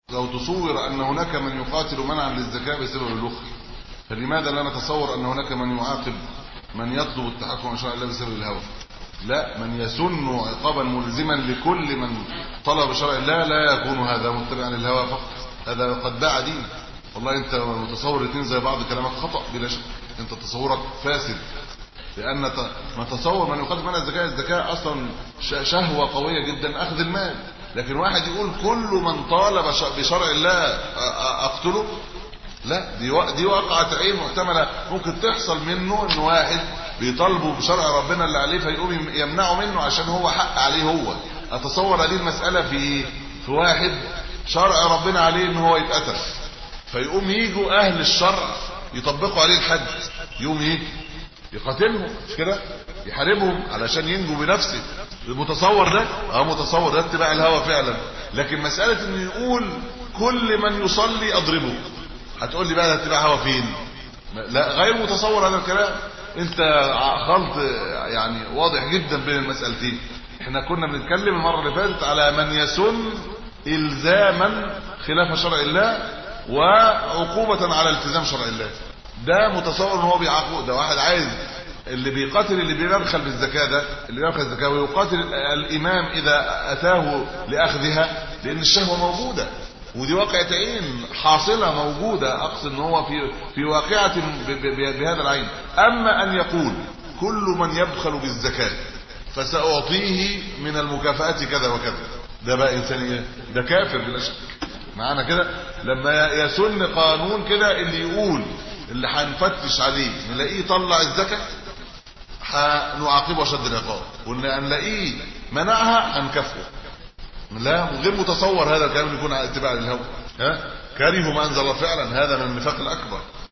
لو تصور ان هناك من يقاتل منعا للزكاه بسبب الاخر فلماذا لا نتصور ان هناك من يعاقب من يطلب التحكم شرع الله بسبب الهوى لا من يسن عقابا ملزما لكل من طلب شرع الله لا يكون هذا متبعا للهوى فقط هذا قد باع دين والله انت متصور الاثنين زي بعض كلامك خطا بلا شك انت تصورك فاسد لان ما تصور من يقدم منها الزكاه الزكاه اصلا شهوه قويه جدا اخذ المال لكن واحد يقول كل من طالب بشرع الله اقتله لا دي دي واقعه عين محتمله ممكن تحصل منه ان واحد بيطالبه بشرع ربنا اللي عليه فيقوم يمنعه منه عشان هو حق عليه هو اتصور هذه المساله في في واحد شرع ربنا عليه ان هو يتقتل فيقوم يجوا اهل الشرع يطبقوا عليه الحد يقوم ايه يقاتلهم مش كده يحاربهم علشان ينجو بنفسه المتصور ده اه متصور ده اتباع الهوى فعلا لكن مساله انه يقول كل من يصلي اضربه هتقول لي بقى اتباع هوى فين لا غير متصور هذا الكلام انت خلط يعني واضح جدا بين المسالتين احنا كنا بنتكلم المره اللي فاتت على من يسن الزاما خلاف شرع الله وعقوبه على التزام شرع الله ده متصور ان هو بيعاقب ده واحد عايز اللي بيقاتل اللي بيبخل بالزكاه ده اللي بيبخل الزكاه ويقاتل الامام اذا اتاه لاخذها لان الشهوه موجوده ودي واقعه عين حاصله موجوده اقصد ان هو في في واقعه بهذا العين اما ان يقول كل من يبخل بالزكاه فساعطيه من المكافاه كذا وكذا ده بقى انسان ايه ده كافر بلا شك معانا كده لما يسن قانون كده اللي يقول اللي هنفتش عليه نلاقيه طلع الزكاه هنعاقبه شد العقاب واللي هنلاقيه منعها هنكفره لا غير متصور هذا الكلام يكون اتباع للهوى ها كرهوا ما انزل الله فعلا هذا من النفاق الاكبر